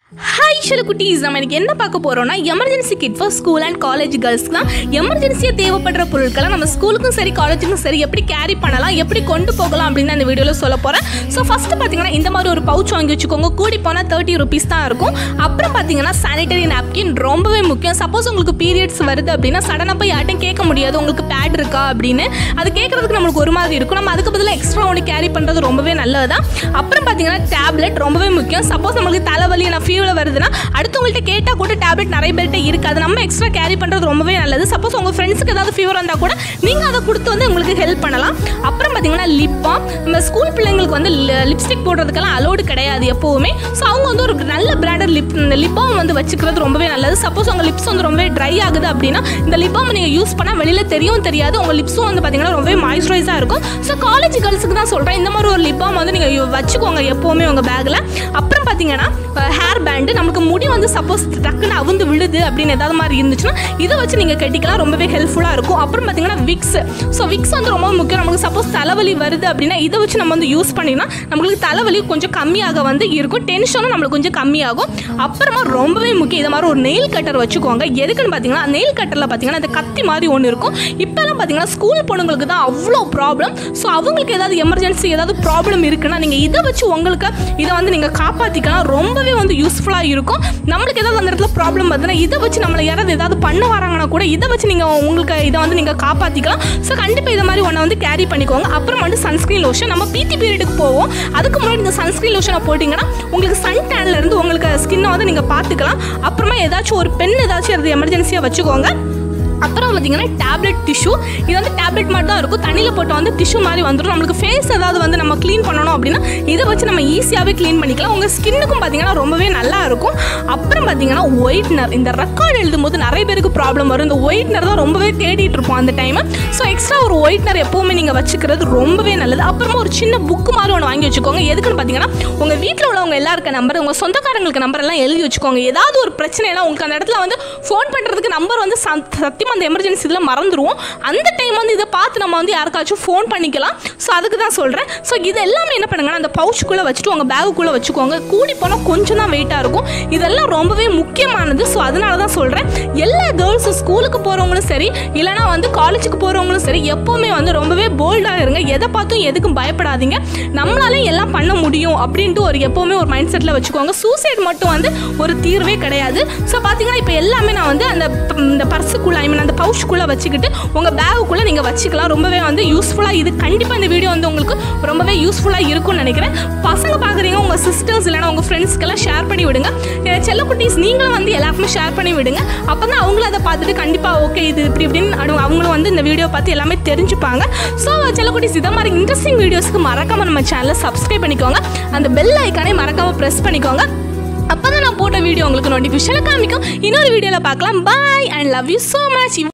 hi ஷல குட்டீஸ் நம்ம எனக்கு என்ன பார்க்க போறோம்னா emergency kit for school and college கேர்ள்ஸ்க்கு தான் எமர்ஜென்சியாக தேவைப்படுற பொருட்களை நம்ம ஸ்கூலுக்கும் சரி காலேஜுக்கும் சரி எப்படி கேரி பண்ணலாம் எப்படி கொண்டு போகலாம் அப்படின்னு அந்த வீடியோவில் சொல்ல போகிறேன் ஸோ ஃபஸ்ட்டு பார்த்தீங்கன்னா இந்த மாதிரி ஒரு பவுச் வாங்கி வச்சுக்கோங்க கூடி போனால் தேர்ட்டி ருபீஸ் தான் இருக்கும் அப்புறம் பார்த்தீங்கன்னா சானிடரி நாப்கின் ரொம்பவே முக்கியம் சப்போஸ் உங்களுக்கு பீரியட்ஸ் வருது அப்படின்னா சடனாக போய் யார்ட்டும் கேட்க முடியாது உங்களுக்கு பேட் இருக்கா அப்படின்னு அது கேட்கறதுக்கு நம்மளுக்கு ஒரு மாதிரி இருக்கும் நம்ம அதுக்கு பதிலாக எக்ஸ்ட்ரா ஒன்று கேரி பண்ணுறது ரொம்பவே நல்லது தான் அப்புறம் பார்த்தீங்கன்னா டேப்லெட் ரொம்பவே முக்கியம் சப்போஸ் நம்மளுக்கு தலைவலி நான் ஃபீவர் வருதுன்னா அடுத்தவங்கள்ட்ட கேட்டால் கூட டேப்லெட் நிறைய பேர்கிட்ட இருக்காது நம்ம எக்ஸ்ட்ரா கேரி பண்ணுறது ரொம்பவே நல்லது சப்போஸ் உங்கள் ஃப்ரெண்ட்ஸுக்கு ஏதாவது ஃபீவர் வந்தால் கூட நீங்கள் அதை கொடுத்து வந்து உங்களுக்கு ஹெல்ப் பண்ணலாம் அப்புறம் பார்த்தீங்கன்னா லிப் பாம் நம்ம ஸ்கூல் பிள்ளைங்களுக்கு வந்து லிப்ஸ்டிக் போடுறதுக்கெல்லாம் அலோடு கிடையாது எப்போவுமே ஸோ அவங்க வந்து ஒரு நல்ல பிராண்டட் லிப் இந்த லிப் பாம் வந்து வச்சுக்கிறது ரொம்பவே நல்லது சப்போஸ் உங்கள் லிப்ஸ் வந்து ரொம்பவே ட்ரை ஆகுது அப்படின்னா இந்த லிப் பாம் நீங்கள் யூஸ் பண்ணால் வெளியில் தெரியவும் தெரியாது உங்கள் லிப்ஸும் வந்து பார்த்தீங்கன்னா ரொம்பவே மாய்ஸ்சரைஸாக இருக்கும் ஸோ காலேஜ் கேர்ள்ஸுக்கு தான் சொல்கிறேன் இந்த மாதிரி ஒரு லிப் பாம் வந்து நீங்கள் வச்சுக்கோங்க எப்போவுமே உங்கள் பேக்கில் அப்புறம் பார்த்தீங்கன்னா ஹேர் பேண்டு நமக்கு முடி வந்து சப்போஸ் டக்குன்னு அவுந்து விழுது அப்படின்னு ஏதாவது மாதிரி இருந்துச்சுன்னா இதை வச்சு நீங்கள் கட்டிக்கலாம் ரொம்பவே ஹெல்ப்ஃபுல்லாக இருக்கும் அப்புறம் பார்த்தீங்கன்னா விக்ஸ் ஸோ விக்ஸ் வந்து ரொம்ப முக்கியம் நமக்கு சப்போஸ் தலைவலி வருது அப்படின்னா இதை வச்சு நம்ம வந்து யூஸ் பண்ணினா நம்மளுக்கு தலைவலி கொஞ்சம் கம்மியாக வந்து இருக்கும் டென்ஷனும் நம்மளுக்கு கொஞ்சம் கம்மியாகும் அப்புறமா ரொம்பவே முக்கியம் இது மாதிரி ஒரு நெயில் கட்டர் வச்சுக்கோங்க எதுக்குன்னு பார்த்தீங்கன்னா நெயில் கட்டரில் பார்த்தீங்கன்னா இந்த கத்தி மாதிரி ஒன்று இருக்கும் இப்போல்லாம் பார்த்தீங்கன்னா ஸ்கூல் பொண்ணுங்களுக்கு தான் அவ்வளோ ப்ராப்ளம் ஸோ அவங்களுக்கு ஏதாவது எமர்ஜென்சி ஏதாவது ப்ராப்ளம் இருக்குன்னா நீங்கள் இதை வச்சு உங்களுக்கு இதை வந்து நீங்கள் காப்பாற்றிக்கலாம் ரொம்பவே வந்து யூஸ்ஃபுல்லாக இருக்கும் நம்மளுக்கு ஏதாவது அந்த இடத்துல ப்ராப்ளம் வருதுன்னா இதை வச்சு நம்மளை யாராவது ஏதாவது பண்ண வராங்கன்னா கூட இதை வச்சு நீங்கள் உங்களுக்கு இதை வந்து நீங்கள் காப்பாற்றிக்கலாம் ஸோ கண்டிப்பாக இதை மாதிரி ஒன்றை வந்து கேரி பண்ணிக்கோங்க அப்புறம் வந்து சன்ஸ்க்ரீன் லோஷன் நம்ம பிடி பீரியடுக்கு போவோம் அதுக்கு முன்னாடி இந்த சன்ஸ்க்ரீன் லோஷனை போட்டிங்கன்னா உங்களுக்கு சன் டேன்ல இருந்து உங்களுக்கு ஸ்கின்னை வந்து நீங்கள் பார்த்துக்கலாம் அப்புறமா ஏதாச்சும் ஒரு பென் ஏதாச்சும் அது எமர்ஜென்சியாக வச்சுக்கோங்க அப்புறம் பார்த்தீங்கன்னா டேப்லெட் டிஷ்யூ இது வந்து டேப்லெட் மாதிரி தான் இருக்கும் தண்ணியில் போட்டு வந்து டிஷ்யூ மாதிரி வந்துடும் நம்மளுக்கு ஃபேஸ் ஏதாவது வந்து நம்ம க்ளீன் பண்ணணும் அப்படின்னா இதை வச்சு நம்ம ஈஸியாகவே க்ளீன் பண்ணிக்கலாம் உங்கள் ஸ்கின்னுக்கும் பார்த்தீங்கன்னா ரொம்பவே நல்லா இருக்கும் அப்புறம் பார்த்தீங்கன்னா ஒயிட்னர் இந்த ரெக்கார்டு எழுதும் போது நிறைய பேருக்கு ப்ராப்ளம் வரும் இந்த ஒயிட்னர் தான் ரொம்பவே தேடிட்டு இருப்போம் அந்த டைம் ஸோ எக்ஸ்ட்ரா ஒரு ஒயிட்னர் எப்போவுமே நீங்கள் வச்சுக்கிறது ரொம்பவே நல்லது அப்புறமா ஒரு சின்ன புக்கு மாதிரி ஒன்று வாங்கி வச்சுக்கோங்க எதுக்குன்னு பார்த்தீங்கன்னா உங்கள் வீட்டில் உள்ளவங்க எல்லாருக்க நம்பர் உங்கள் சொந்தக்காரங்களுக்கு நம்பர் எல்லாம் எழுதி வச்சுக்கோங்க ஏதாவது ஒரு பிரச்சனைனா உங்களுக்கு அந்த இடத்துல வந்து ஃபோன் பண்ணுறதுக்கு நம்பர் வந்து சத்தியமாக அந்த எமர்ஜென்சி இதில் மறந்துடுவோம் அந்த டைம் வந்து இதை பார்த்து நம்ம வந்து யாருக்காச்சும் ஃபோன் பண்ணிக்கலாம் ஸோ அதுக்கு தான் சொல்கிறேன் ஸோ இது எல்லாமே என்ன பண்ணுங்கன்னா அந்த பவுச்சுக்குள்ளே வச்சுட்டு உங்கள் பேகுக்குள்ளே வச்சுக்கோங்க கூடி போனால் கொஞ்சம் தான் வெயிட்டாக இருக்கும் இதெல்லாம் ரொம்பவே முக்கியமானது ஸோ அதனால தான் சொல்கிறேன் எல்லா கேர்ள்ஸும் ஸ்கூலுக்கு போகிறவங்களும் சரி இல்லைனா வந்து காலேஜுக்கு போகிறவங்களும் சரி எப்போவுமே வந்து ரொம்பவே போல்டாக இருங்க எதை பார்த்தும் எதுக்கும் பயப்படாதீங்க நம்மளாலே எல்லாம் பண்ண முடியும் அப்படின்ட்டு ஒரு எப்போவுமே ஒரு மைண்ட் செட்டில் வச்சுக்கோங்க சூசைட் மட்டும் வந்து ஒரு தீர்வே கிடையாது ஸோ பார்த்தீங்கன்னா இப்போ எல்லாமே நான் வந்து அந்த இந்த பர்ஸுக்குள்ளே ஐ மீன் அந்த பவுச்சுக்குள்ளே வச்சுக்கிட்டு உங்கள் பேகுக்குள்ளே நீங்கள் வச்சுக்கலாம் ரொம்பவே வந்து யூஸ்ஃபுல்லாக இது கண்டிப்பாக இந்த வீடியோ வந்து உங்களுக்கு ரொம்பவே யூஸ்ஃபுல்லாக இருக்கும்னு நினைக்கிறேன் பசங்க பார்க்குறீங்க உங்கள் சிஸ்டர்ஸ் இல்லைனா உங்கள் ஃப்ரெண்ட்ஸ்க்கெல்லாம் ஷேர் பண்ணி விடுங்க அஹ் செல்லக்குட்டீஸ் நீங்களும் வந்து எல்லாருக்குமே ஷேர் பண்ணி விடுங்க அப்போ தான் அவங்களும் அதை பார்த்துட்டு கண்டிப்பாக ஓகே இது இப்படி இப்படின்னு அடு- அவங்களும் வந்து இந்த வீடியோ பார்த்து எல்லாமே தெரிஞ்சுப்பாங்க ஸோ செல்லக்குட்டீஸ் இதை மாதிரி இன்ட்ரெஸ்டிங் வீடியோஸ்க்கு மறக்காம நம்ம சேனலை சப்ஸ்கிரைப் பண்ணிக்கோங்க அந்த பெல் ஐக்கானே மறக்காம ப்ரெஸ் பண்ணிக்கோங்க அப்போ தான் நான் போட்ட வீடியோ உங்களுக்கு நோட்டிஃபிகேஷனில் காமிக்கும் இன்னொரு வீடியோவில் பார்க்கலாம் bye and love you so much